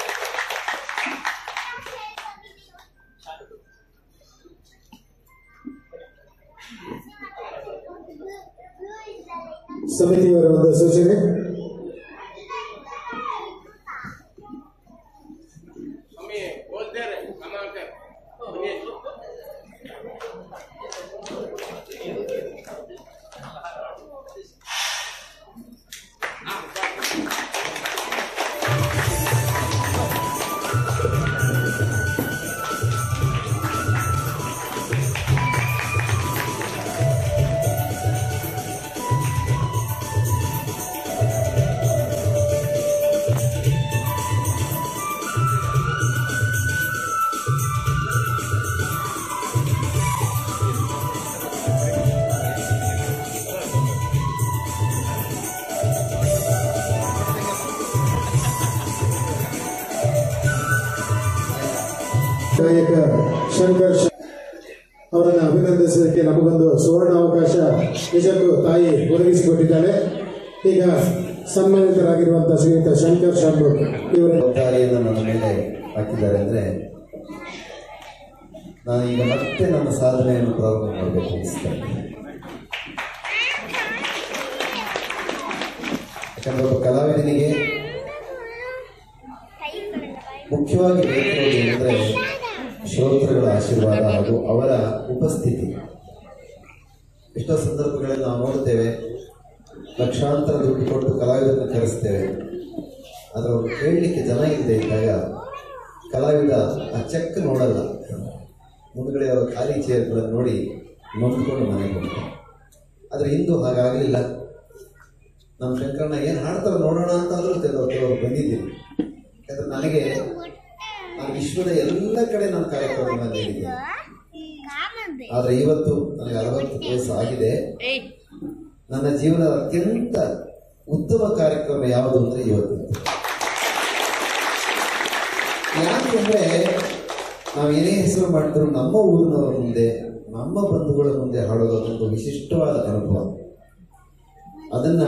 ಸಮಿತಿಯವರ ಒಂದು ಸೂಚನೆ हमें बोलते रहे कमा कर सुनिए ಗಾಯಕ ಶಂಕರ್ ಶ- ಅವರನ್ನು ಅಭಿನಂದಿಸೋದಕ್ಕೆ ನಮಗೊಂದು ಸುವರ್ಣ ಅವಕಾಶ ನಿಜಕ್ಕೂ ತಾಯಿ ಒದಗಿಸಿಕೊಟ್ಟಿದ್ದಾಳೆ ಈಗ ಸನ್ಮಾನಿತರಾಗಿರುವಂತಹ ಶ್ರೀಯುತ ಶಂಕರ್ ಶಂಭು ಇವರ ಜವಾಬ್ದಾರಿಯನ್ನು ನನ್ನ ಮೇಲೆ ಹಾಕಿದ್ದಾರೆ ಅಂದರೆ ನಾನು ಈಗ ಮತ್ತೆ ನನ್ನ ಸಾಧನೆಯನ್ನು ಪ್ರಾರಂಭ ಮಾಡಬೇಕು ಅನಿಸ್ತೇನೆ ಯಾಕಂದ್ರೆ ಒಬ್ಬ ಕಲಾವಿದನಿಗೆ ಮುಖ್ಯವಾಗಿ ಬೇಕಾಗಿರೋದು ಏನಂದರೆ ಶ್ರೋತೃಗಳ ಆಶೀರ್ವಾದ ಹಾಗೂ ಅವರ ಉಪಸ್ಥಿತಿ ಎಷ್ಟೋ ಸಂದರ್ಭಗಳಲ್ಲಿ ನಾವು ನೋಡ್ತೇವೆ ಲಕ್ಷಾಂತರ ದುಡ್ಡು ಕೊಟ್ಟು ಕಲಾವಿದರನ್ನು ಕರೆಸ್ತೇವೆ ಆದರೆ ಅವ್ರು ಕೇಳಲಿಕ್ಕೆ ಜನ ಇಲ್ಲದೆ ಇದ್ದಾಗ ಕಲಾವಿದ ಆ ಚೆಕ್ ನೋಡಲ್ಲ ಮುಂದ್ಗಡೆ ಅವರ ಖಾಲಿ ಚೇರ್ಗಳನ್ನು ನೋಡಿ ನೊಂದ್ಕೊಂಡು ಮನೆಗೆ ಹೋಗ್ತಾರೆ ಆದರೆ ಇಂದು ಹಾಗಾಗಲಿಲ್ಲ ನಮ್ಮ ಶಂಕರಣ್ಣ ಏನು ಹಾಡ್ತಾರೆ ನೋಡೋಣ ಅಂತ ಆದರೂ ಕೆಲವರು ಬಂದಿದ್ದೀವಿ ಯಾಕಂದ್ರೆ ನನಗೆ ನಾನು ವಿಶ್ವದ ಎಲ್ಲ ಕಡೆ ನನ್ನ ಕಾರ್ಯಕ್ರಮಗಳನ್ನು ನೀಡಿದ್ದೇನೆ ಆದರೆ ಇವತ್ತು ನನಗೆ ಅರವತ್ತು ವಯಸ್ಸು ಆಗಿದೆ ನನ್ನ ಜೀವನದ ಅತ್ಯಂತ ಉತ್ತಮ ಕಾರ್ಯಕ್ರಮ ಯಾವುದು ಅಂದರೆ ಇವತ್ತು ಯಾಕೆಂದ್ರೆ ನಾವು ಏನೇ ಹೆಸರು ಮಾಡಿದ್ರು ನಮ್ಮ ಊರಿನವರ ಮುಂದೆ ನಮ್ಮ ಬಂಧುಗಳ ಮುಂದೆ ಹಾಡೋದು ಅದೊಂದು ವಿಶಿಷ್ಟವಾದ ಅನುಭವ ಅದನ್ನ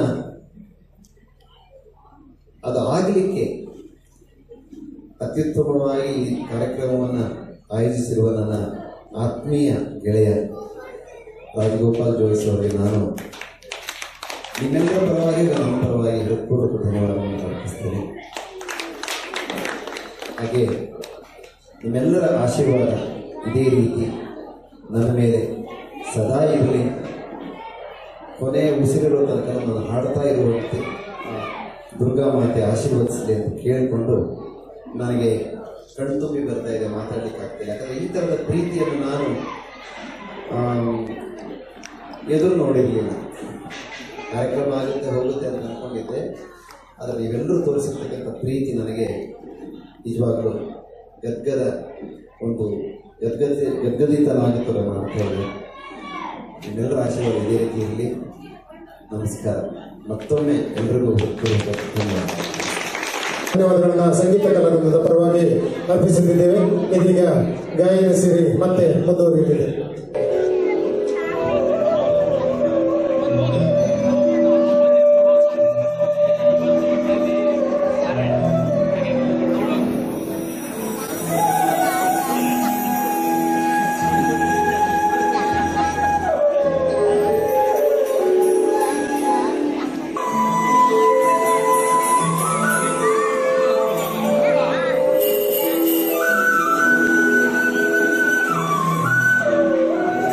ಅದು ಆಗಲಿಕ್ಕೆ ಅತ್ಯುತ್ತಮವಾಗಿ ಈ ಕಾರ್ಯಕ್ರಮವನ್ನು ಆಯೋಜಿಸಿರುವ ನನ್ನ ಆತ್ಮೀಯ ಗೆಳೆಯ ರಾಜಗೋಪಾಲ್ ಜೋಯಿಸ್ ಅವರಿಗೆ ನಾನು ನಿಮ್ಮೆಲ್ಲರ ಪರವಾಗಿ ನಮ್ಮ ಪರವಾಗಿ ಹೃತ್ಪೂರ್ವಕ ಧನ್ಯವಾದವನ್ನು ಅರ್ಪಿಸ್ತೇನೆ ಹಾಗೆ ನಿಮ್ಮೆಲ್ಲರ ಆಶೀರ್ವಾದ ಇದೇ ರೀತಿ ನನ್ನ ಮೇಲೆ ಸದಾ ಇರಲಿ ಕೊನೆಯ ಉಸಿರಿರೋ ತನಕ ನಮ್ಮನ್ನು ಹಾಡ್ತಾ ಇರುವಂತೆ ಆ ದುರ್ಗಾ ಮಾತೆ ಆಶೀರ್ವದಿಸಲಿ ಅಂತ ಕೇಳಿಕೊಂಡು ನನಗೆ ಕಣ್ತುಂಬಿ ಬರ್ತಾ ಇದೆ ಮಾತಾಡಲಿಕ್ಕೆ ಆಗ್ತಿಲ್ಲ ಯಾಕಂದರೆ ಈ ಥರದ ಪ್ರೀತಿಯನ್ನು ನಾನು ಆಮ್, ಎದುರು ನೋಡಿರಲಿಲ್ಲ ಕಾರ್ಯಕ್ರಮ ಆಗುತ್ತೆ ಹೋಗುತ್ತೆ ಅಂತ ಅಂದ್ಕೊಂಡಿದ್ದೆ ಆದರೆ ನೀವೆಲ್ಲರೂ ತೋರಿಸಿರ್ತಕ್ಕಂಥ ಪ್ರೀತಿ ನನಗೆ ನಿಜವಾಗ್ಲೂ ಗದ್ಗದ ಒಂದು ಗದ್ಗದ ಗದ್ಗದಿತನಾಗುತ್ತದೆ ಮಾಡ್ತಾ ಇದೆ ನಿಮ್ಮೆಲ್ಲರ ಆಶೀರ್ವಾದ ಇದೇ ರೀತಿ ಇರಲಿ ನಮಸ್ಕಾರ ಮತ್ತೊಮ್ಮೆ ಎಲ್ರಿಗೂ ಹೃತ್ಪೂರ್ವಕ ಧನ್ಯವಾದ ಧನ್ಯವಾದಗಳನ್ನ ಸಂಗೀತ ಕಲಾವಿದರ ಪರವಾಗಿ ಅರ್ಪಿಸುತ್ತಿದ್ದೇವೆ ಇದೀಗ ಗಾಯನ ಸೇರಿ ಮತ್ತೆ ಮುಂದುವರಿಯುತ್ತಿದೆ ಿ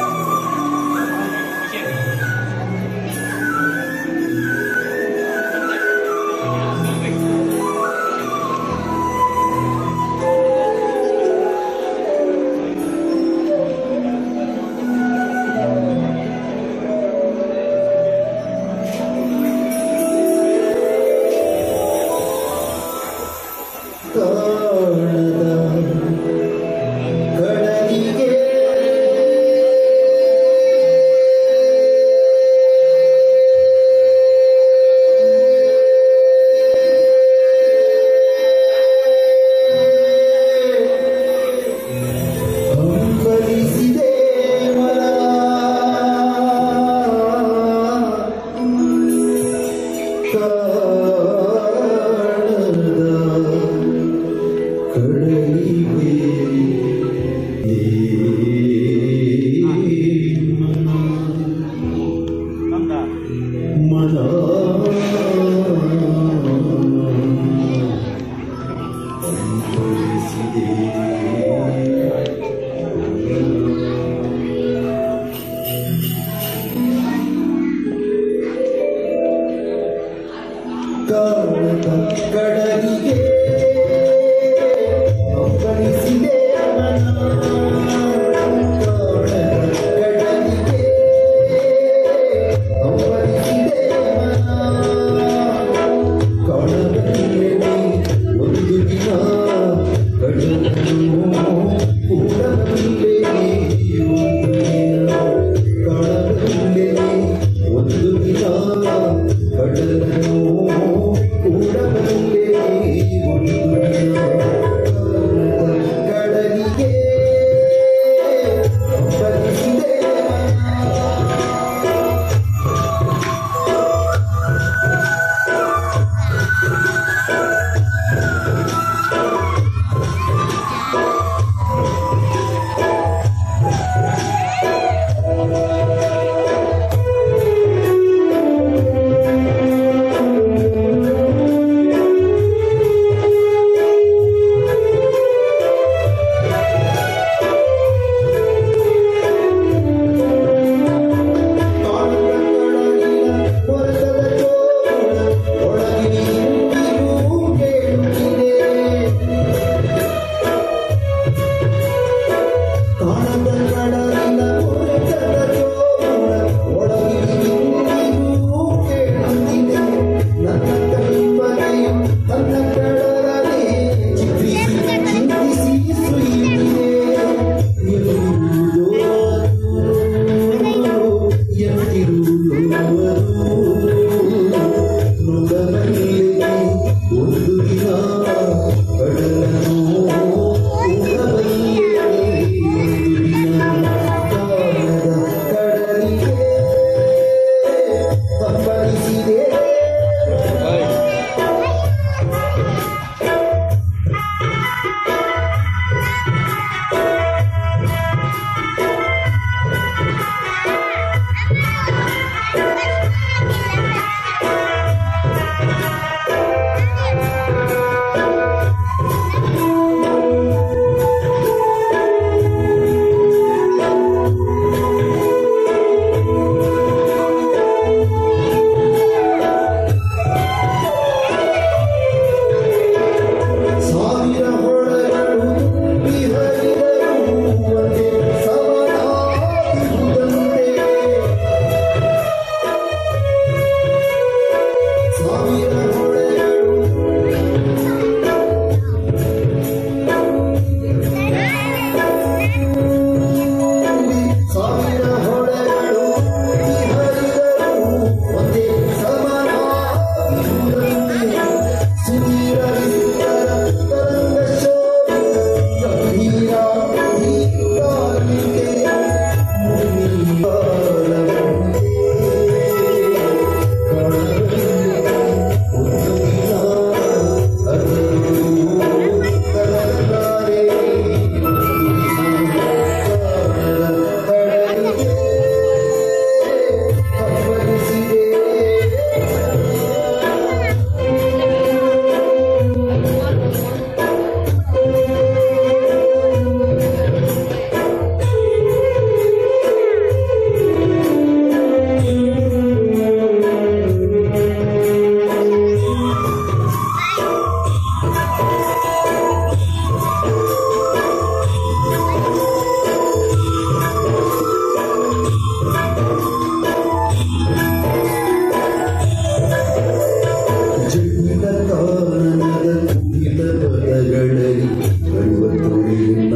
ಕುಟಿಲ ಪದಗಳಲ್ಲಿ ಬರುವತ್ತೊರೆಯುನ್ನ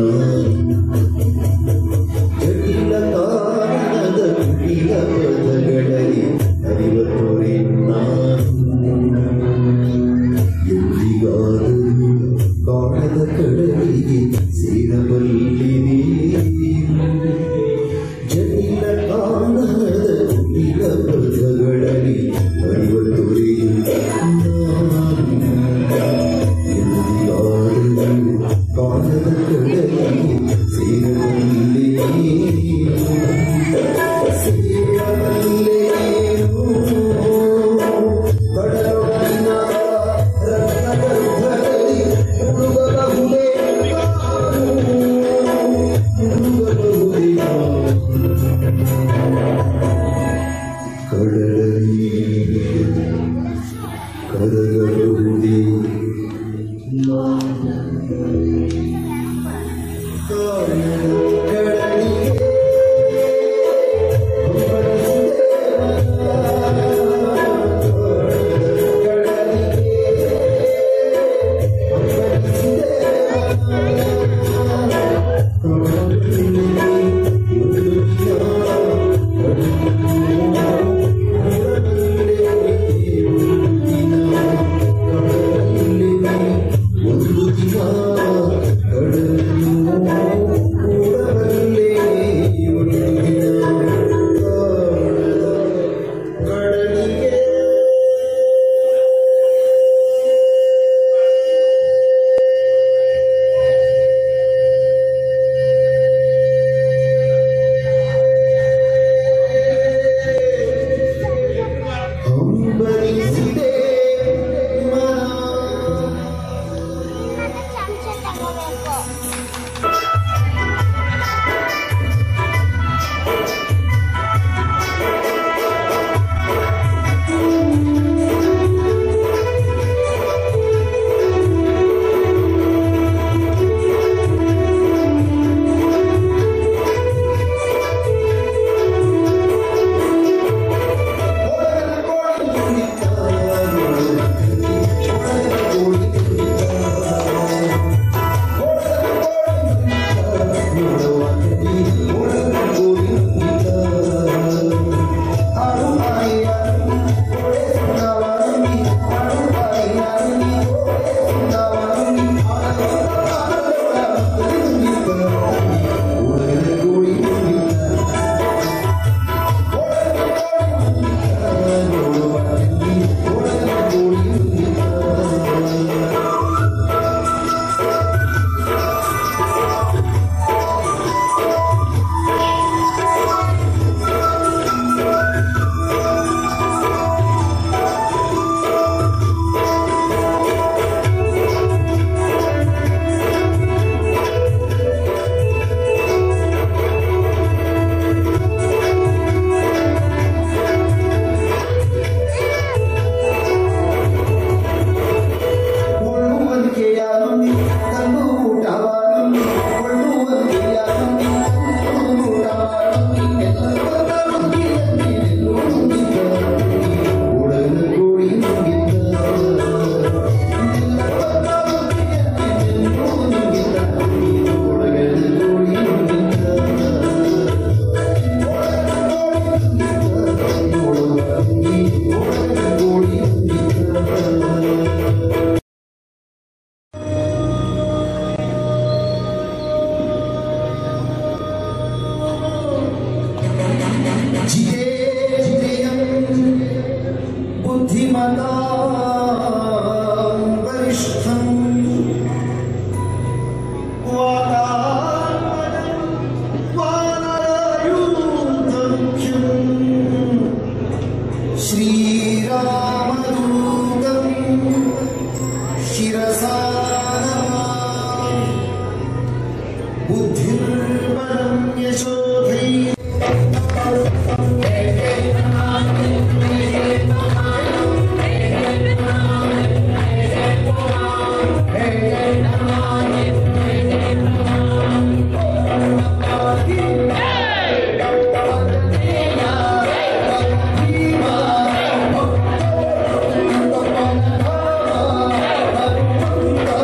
ಜಟಿಲ ಕಾರಣದ ಕುಟಿಲ ಪದಗಳಲ್ಲಿ ಅರಿವತ್ತೊರೆಯುನ್ನ ಎಲ್ಲಿಗಾದರೂ ಕಾಣದ ಕಡಲಿಗೆ ಸೇರಬಲ್ಲಿರಿ ಜಟಿಲ ಕಾಣದ ಕುಟಿಲ ಪದಗಳಲ್ಲಿ ಅರಿವ ತೊರೆಯುತ್ತ ಎಲ್ಲಿಗಾದರೂ ಕಾಣದ ಕಡಲಿಗೆ ಸೇರಬಲ್ಲಿರಿ ಕರಗಬಹುದೇ ಒಂದು ದಿನ ಕಡಲನ್ನು ಕೂಡಬಲ್ಲೆ ಒಂದು ದಿನ ಕಾಣದ ಕಡಲಿಗೆ ಹಂಬಲಿಸಿದೆ ಮನ ಚಮಚ ತಗೋಬೇಕು बुद्धिमता वरिष्ठम् वातात्मजम् वानरायुधमुख्यम् श्रीरामदूतम् शिरसा नमामि। बुद्धिर्बलं यशोधैर्यम् ¡Vamos!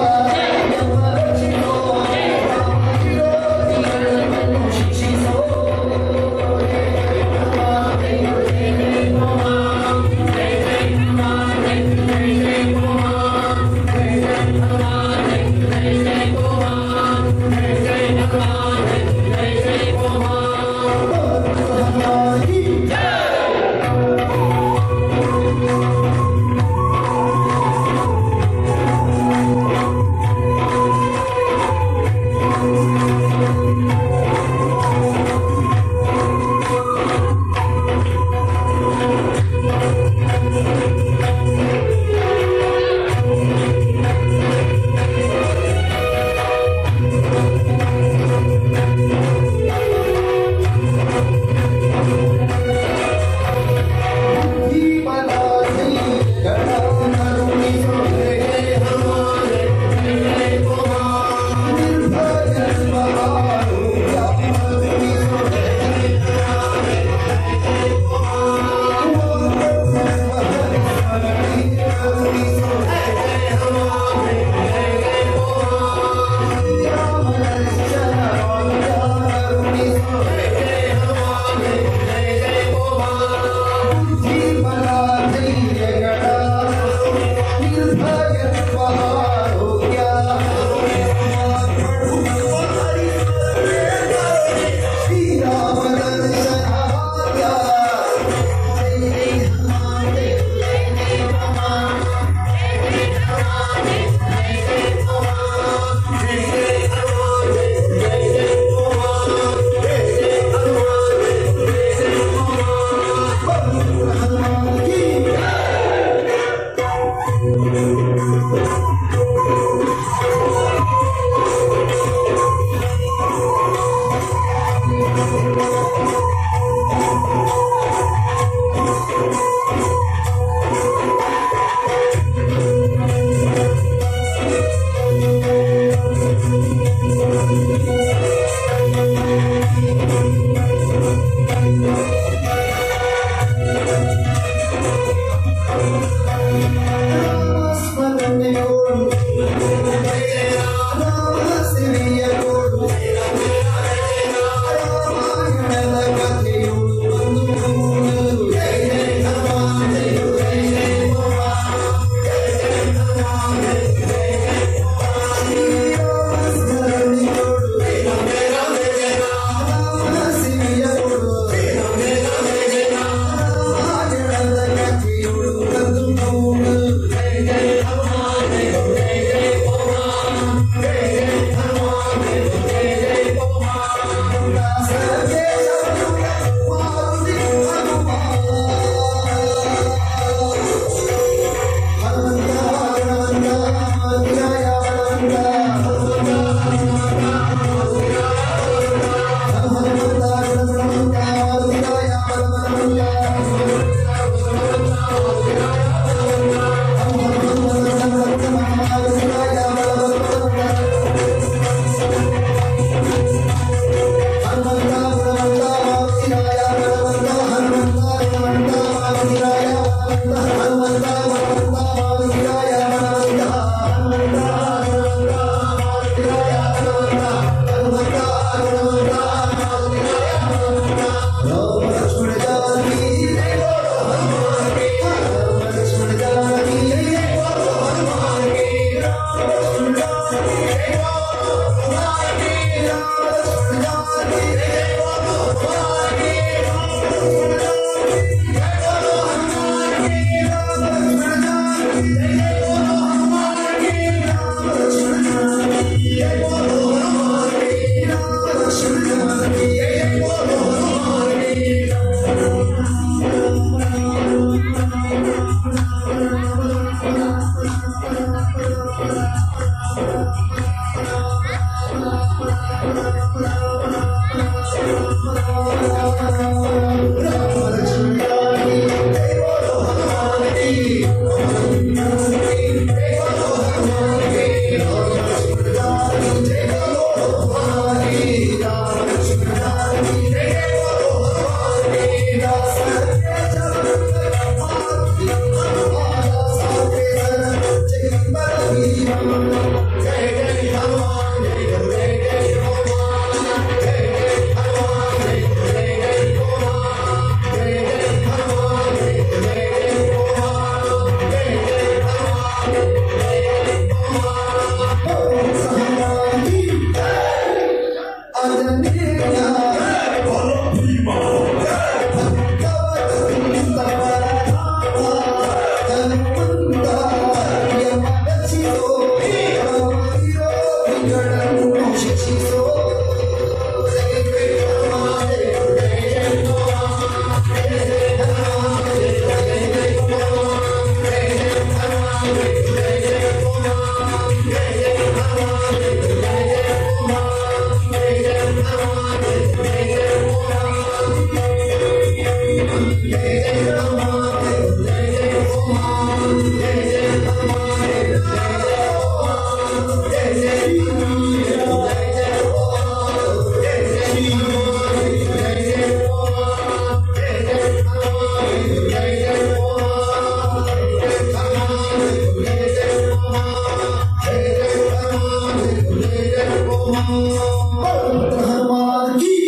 हनुमान की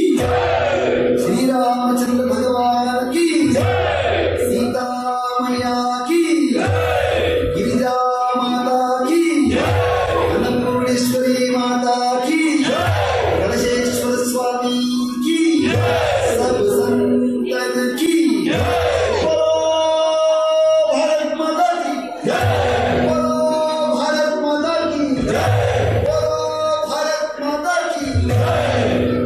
श्री रामचंद्र भगवान की सीता मैया की गिरिजा माता की अन्नपूर्णेश्वरी माता की कलशेश्वर स्वामी की सब संतन की बोलो भारत माता की बोलो भारत माता की बोलो भारत माता की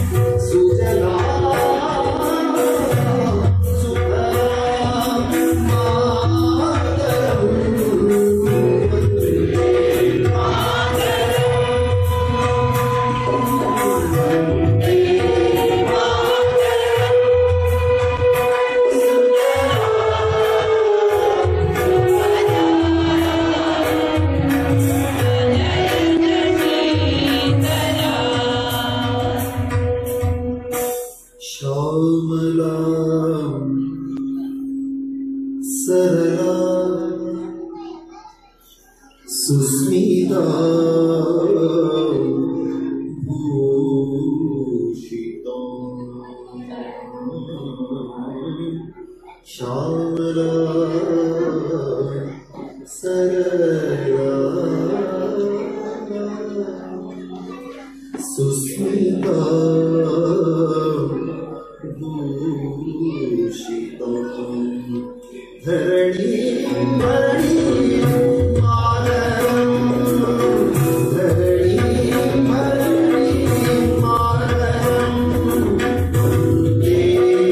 सुजला सुफला श्यामला सरला सुस्मिता भूषिता श्यामला सरला सुस्मिता भूषिता धरणी मणि मातरम् धरणी मणि मातरम् वन्दे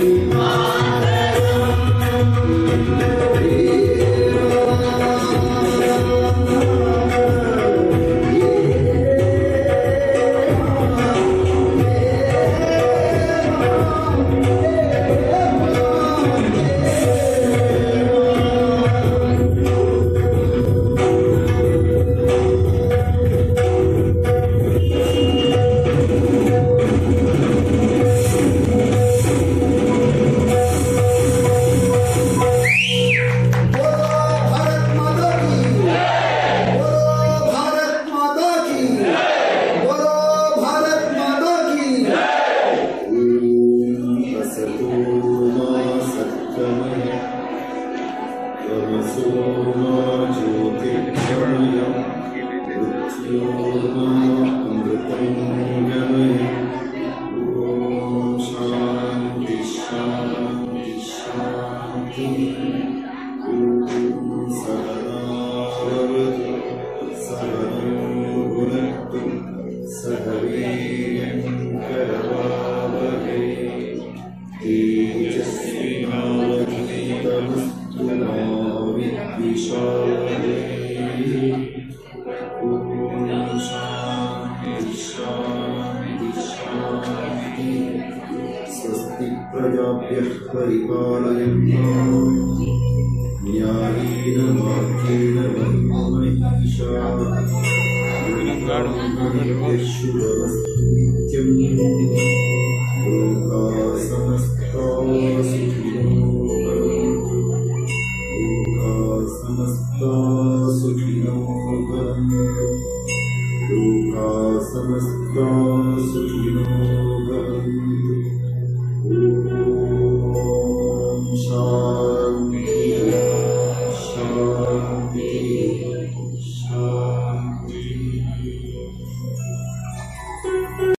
भारत माता की बोलो भारत माता की बोलो भारत माता की ओम असतो मा सत्तमय तमसो मा ज्योतिर्गमय मृत्योर्मा अमृतं गमय ॐ शान्ति शान्ति शान्तिः स्वस्ति प्रजाभ्यः परिपालयन्ताम् न्यायेन वाक्येन वैमहिषा नित्यं लोका समस्ता सुखिनो भवन्तु लोका समस्ता सुखिनो भवन्तु लोका समस्ता सुखिनो भवन्तु ॐ